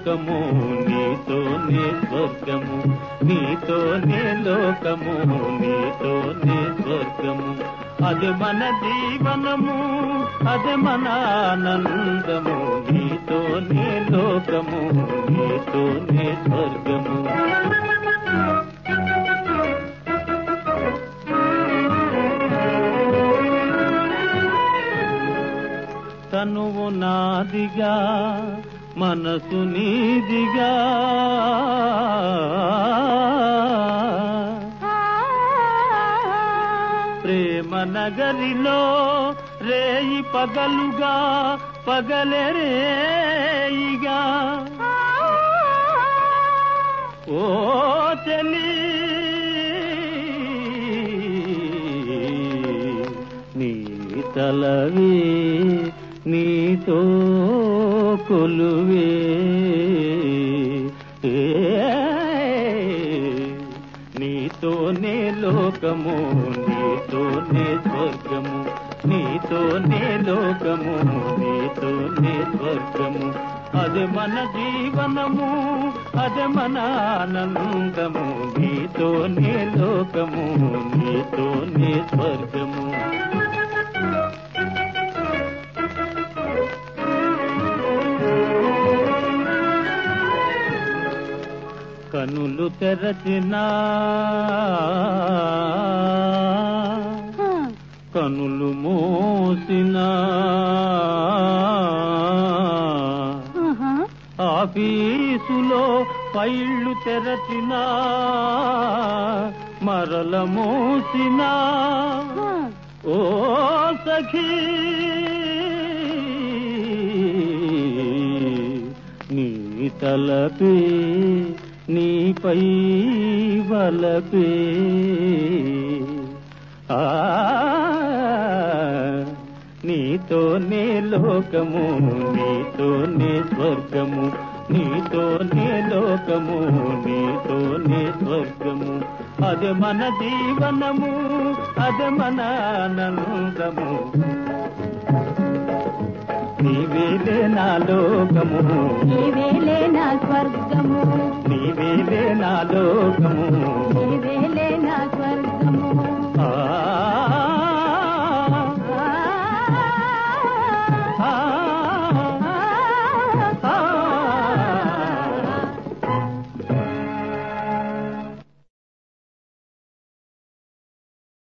లోకము నీతోనే స్వర్గము నీతోనే లోకము నీతోనే స్వర్గము అది మన జీవనము అది మన ఆనందము నీతోనే లోకము నీతోనే స్వర్గము తనువు నాదిగా మనసు నీదిగా ప్రేమ నగరిలో రేయి పగలుగా పగలే రేయిగా ఓ చెలి నీ తలవే నీతో కొలువే ఏ, నీతోనే లోకము నీతోనే స్వర్గము నీతోనే లోకము నీతోనే స్వర్గము అది మన జీవనము అది మన ఆనందము నీతోనే లోకము నీతోనే స్వర్గము కనులు తెరచినా కనులు మోసినా ఆఫీసులో పైళ్ళు తెరచినా మరల మోసినా ఓ సఖీ నీ తలపే నీపై వలపే ఆ నీతోనే లోకము నీతోనే స్వర్గము నీతోనే లోకము నీతోనే స్వర్గము అది మన జీవనము అది మన ఆనందము నీవేలే నా లోకము నీవేలే నా స్వర్గము నీవేలే నా లోకము నీవేలే నా